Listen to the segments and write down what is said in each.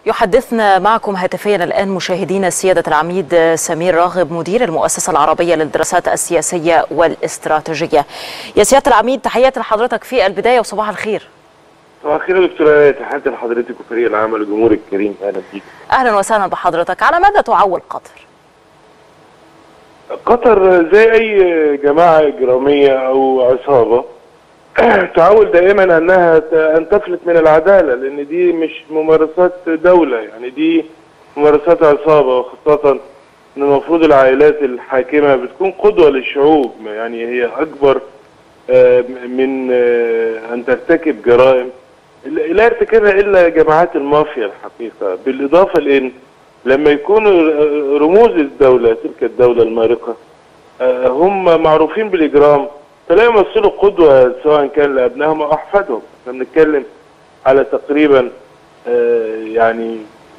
يحدثنا معكم هاتفيا الآن مشاهدينا سيادة العميد سمير راغب مدير المؤسسة العربية للدراسات السياسية والاستراتيجية يا سيادة العميد تحياتي لحضرتك في البداية وصباح الخير صباح الخير يا دكتورة تحياتي لحضرتك وفريق العمل وجمهور الكريم اهلا بيك أهلا وسهلا بحضرتك على ماذا تعول قطر؟ قطر زي اي جماعة اجرامية او عصابة تعول دائما انها ت- ان تفلت من العدالة لان دي مش ممارسات دولة يعني دي ممارسات عصابة وخاصة ان المفروض العائلات الحاكمة بتكون قدوة للشعوب يعني هي اكبر آه، من آه، ان ترتكب جرائم لا يرتكبها الا جماعات المافيا الحقيقه بالاضافه لان لما يكونوا رموز الدوله تلك الدوله المارقه آه، هم معروفين بالاجرام فلا يمثلوا قدوه سواء كان لابنائهم او احفادهم احنا بنتكلم على تقريبا آه، يعني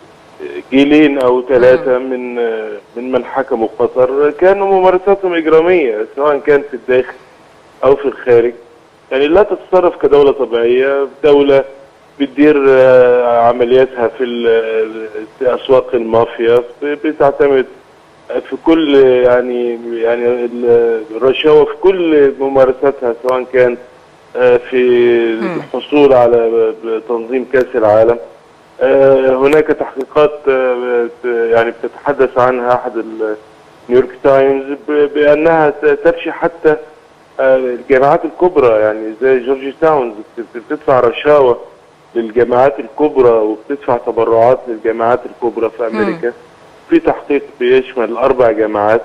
جيلين او ثلاثه من آه، من من حكموا قطر كانوا ممارساتهم اجراميه سواء كان في الداخل او في الخارج يعني لا تتصرف كدولة طبيعية دولة بتدير آه، عملياتها في ال- في أسواق المافيا بتعتمد في كل يعني يعني ال- الرشاوى في كل ممارساتها سواء كان آه، في الحصول على تنظيم كأس العالم آه، هناك تحقيقات آه، بت- يعني بتتحدث عنها أحد نيويورك تايمز ب- بأنها ت- تفشي حتى آه، الجامعات الكبرى يعني زي جورج تاونز بت- بتدفع رشاوى للجامعات الكبرى وبتدفع تبرعات للجامعات الكبرى في امريكا في تحقيق بيشمل اربع جامعات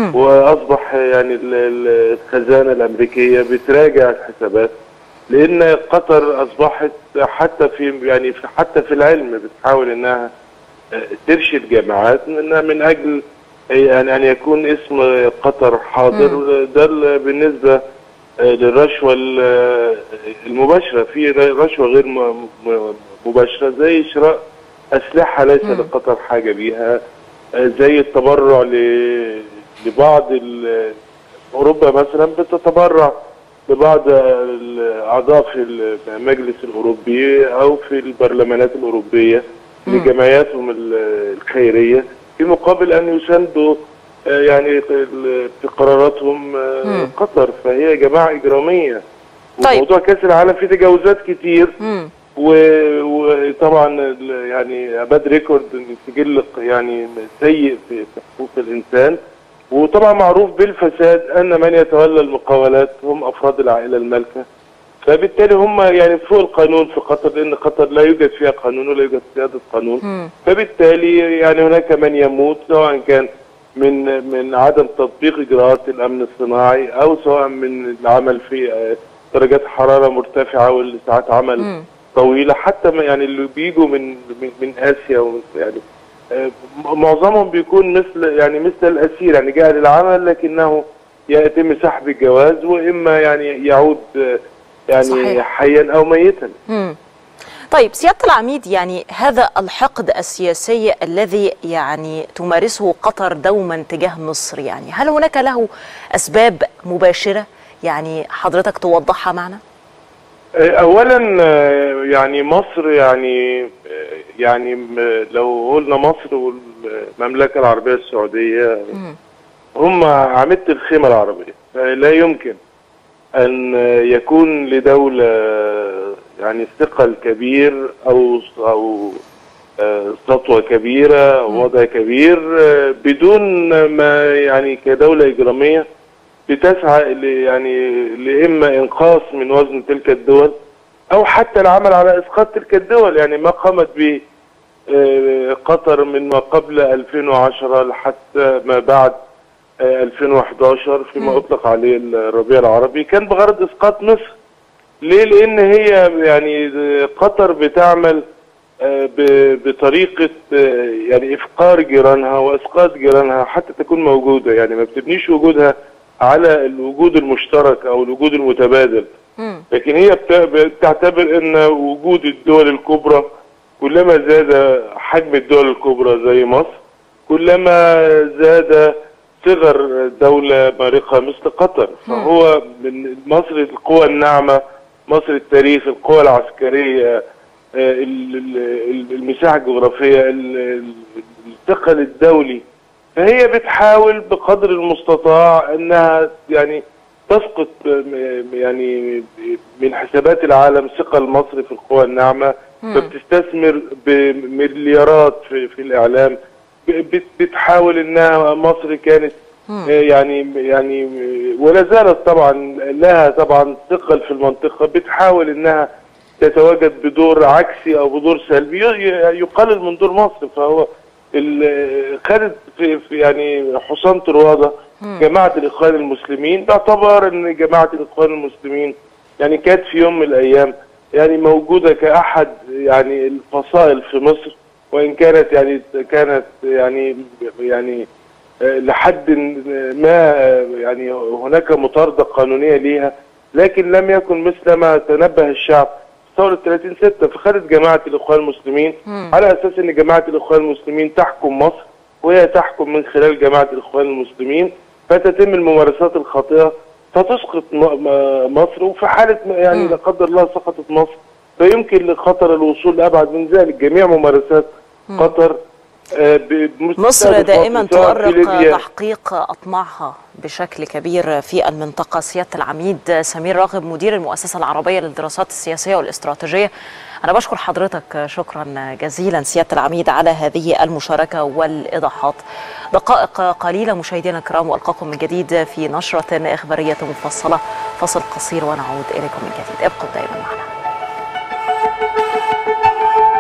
واصبح يعني ال- ال- الخزانه الامريكيه بتراجع الحسابات لان قطر اصبحت حتى في يعني في حتى في العلم بتحاول انها آه، ترشد جامعات انها من اجل يعني ان يكون اسم قطر حاضر ده ال- بالنسبه آه، للرشوه ال- المباشره في رشوه غير م- م- مباشره زي شراء اسلحه ليس لقطر حاجه بيها آه، زي التبرع ل- لبعض ال- اوروبا مثلا بتتبرع لبعض الاعضاء في المجلس الاوروبي او في البرلمانات الاوروبيه لجمعياتهم ال- الخيريه في مقابل ان يساندوا آه، يعني ال- في قراراتهم آه، مم. قطر فهي جماعه اجراميه طيب. وموضوع كاس العالم فيه تجاوزات كتير مم. و- وطبعا ال- يعني اباد ريكورد إن سجل يعني سيء في في حقوق الانسان وطبعا معروف بالفساد ان من يتولى المقاولات هم افراد العائله المالكه فبالتالي هم يعني فوق القانون في قطر لان قطر لا يوجد فيها قانون ولا يوجد سياده قانون مم. فبالتالي يعني هناك من يموت سواء كان من من عدم تطبيق اجراءات الامن الصناعي او سواء من العمل في آه، درجات حراره مرتفعه والساعات عمل مم. طويله حتى ما- يعني اللي بيجوا من من, من اسيا ومن يعني آه، م- معظمهم بيكون مثل يعني مثل الاسير يعني جاء للعمل لكنه يتم سحب الجواز واما يعني يعود آه، يعني صحيح. حيا او ميتا مم. طيب سيادة العميد يعني هذا الحقد السياسي الذي يعني تمارسه قطر دوما تجاه مصر يعني هل هناك له أسباب مباشرة يعني حضرتك توضحها معنا؟ اولا آه، يعني مصر يعني آه، يعني م- لو قلنا مصر والمملكه العربيه السعوديه مم. هم عمدة الخيمة العربية لا يمكن أن يكون لدولة يعني ثقل كبير أو أو آه، سطوة كبيرة وضع كبير آه، بدون ما يعني كدولة إجرامية بتسعى ل- يعني لإما إنقاص من وزن تلك الدول أو حتى العمل على إسقاط تلك الدول يعني ما قامت به آه، قطر من ما قبل 2010 لحتى ما بعد آه، 2011 فيما اطلق عليه الربيع العربي كان بغرض اسقاط مصر ليه لان هي يعني قطر بتعمل آه، ب- بطريقه آه، يعني افقار جيرانها واسقاط جيرانها حتى تكون موجوده يعني ما بتبنيش وجودها على الوجود المشترك او الوجود المتبادل مم. لكن هي بت- بتعتبر ان وجود الدول الكبرى كلما زاد حجم الدول الكبرى زي مصر كلما زاد صغر دولة مارقة مثل قطر فهو من مصر القوى الناعمة مصر التاريخ القوى العسكرية آه، ال- ال- المساحه الجغرافيه ال- ال- الثقل الدولي فهي بتحاول بقدر المستطاع انها يعني تسقط م- يعني من حسابات العالم ثقل مصر في القوى الناعمه فبتستثمر بمليارات في, في الاعلام ب- بت- بتحاول انها مصر كانت آه، يعني يعني ولا زالت طبعا لها طبعا ثقل في المنطقه بتحاول انها تتواجد بدور عكسي او بدور سلبي ي- يقلل من دور مصر فهو ال- خدت في في يعني حصان طروادة جماعة الإخوان المسلمين باعتبار أن جماعة الإخوان المسلمين يعني كانت في يوم من الأيام يعني موجودة كأحد يعني الفصائل في مصر وإن كانت يعني كانت يعني يعني آه، لحد ما آه، يعني هناك مطاردة قانونية ليها لكن لم يكن مثل ما تنبه الشعب في ثورة 30 6 فخدت جماعة الإخوان المسلمين على أساس أن جماعة الإخوان المسلمين تحكم مصر وهي تحكم من خلال جماعة الإخوان المسلمين فتتم الممارسات الخاطئة فتسقط م- م- مصر وفي حالة ما- يعني لا قدر الله سقطت مصر فيمكن لخطر الوصول لأبعد من ذلك جميع ممارسات قطر آه، بمستهدف مصر دائما مصر سواء في تؤرق ليبيا تحقيق أطماعها بشكل كبير في المنطقة سيادة العميد سمير راغب مدير المؤسسة العربية للدراسات السياسية والاستراتيجية أنا بشكر حضرتك شكرا جزيلا سيادة العميد على هذه المشاركة والإيضاحات دقائق قليلة مشاهدينا الكرام وألقاكم من جديد في نشرة إخبارية مفصلة فصل قصير ونعود إليكم من جديد ابقوا دائما معنا